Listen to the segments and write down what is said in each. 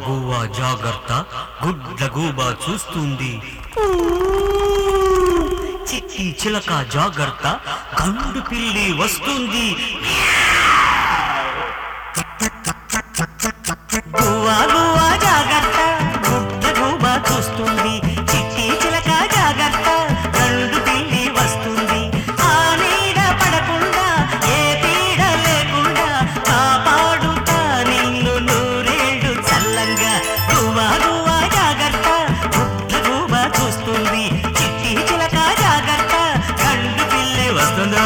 గువ్వ జాగ్రత్త గుడ్ల గూబ చూస్తుంది చిట్టి చిలక జాగ్రత్త గండు పిల్లి వస్తుంది గువ్వ గువ్వ జాగ్రత్త గుడ్ల గూబ చూస్తుంది చిట్టి చిలక జాగ్రత్త గండు పిల్లి వస్తుంది ఆ నీడ పడకుండా ఏ పీడ లేకుండా కాపాడుతా నిన్ను నూరేళ్ళు చల్లంగా గువ్వ గువ్వ జాగ్రత్త గుడ్ల గూబ చూస్తుంది చిట్టి చిలక జాగ్రత్త గండు పిల్లి వస్తుంది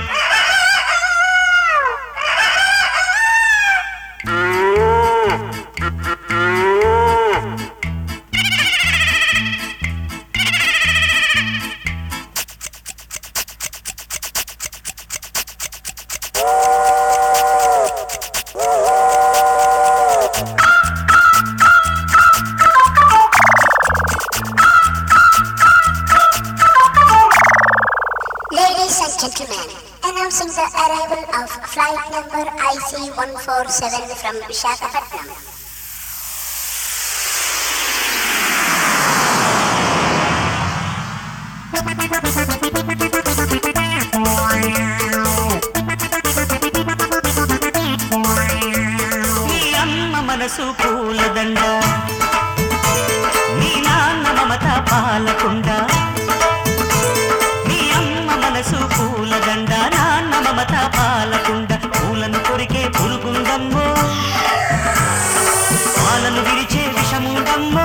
Ladies and gentlemen, announcing the arrival of flight number IC147 from Visakhapatnam. నీ అమ్మ మనసు పూలదండ నీ నాన్న మమత పాలకుండ నీ అమ్మ మనసు పూలదండ నాన్న మమత పాలకుండ పూలను కొరికే పురుగుందమ్మో పాలను విరిచే విషముందమ్మో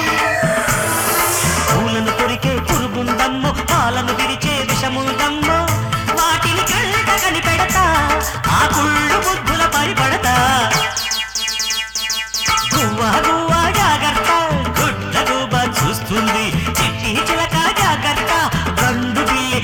పూలను కొరికే పురుగుందమ్మో పాలను విరిచే విషముందమ్మో వాటిని కళ్ళ కనిపెడతా ఆ కుళ్ళు బుద్ధుల పరిపడతా గువ్వ గువ్వ జాగ్రత్త గుడ్డ గువ్వ చూస్తుంది చిట్టి చిలక జాగ్రత్త గండు బిల్లి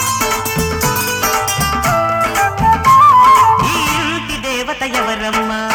ఈ ఇంటి దేవత ఎవరమ్మా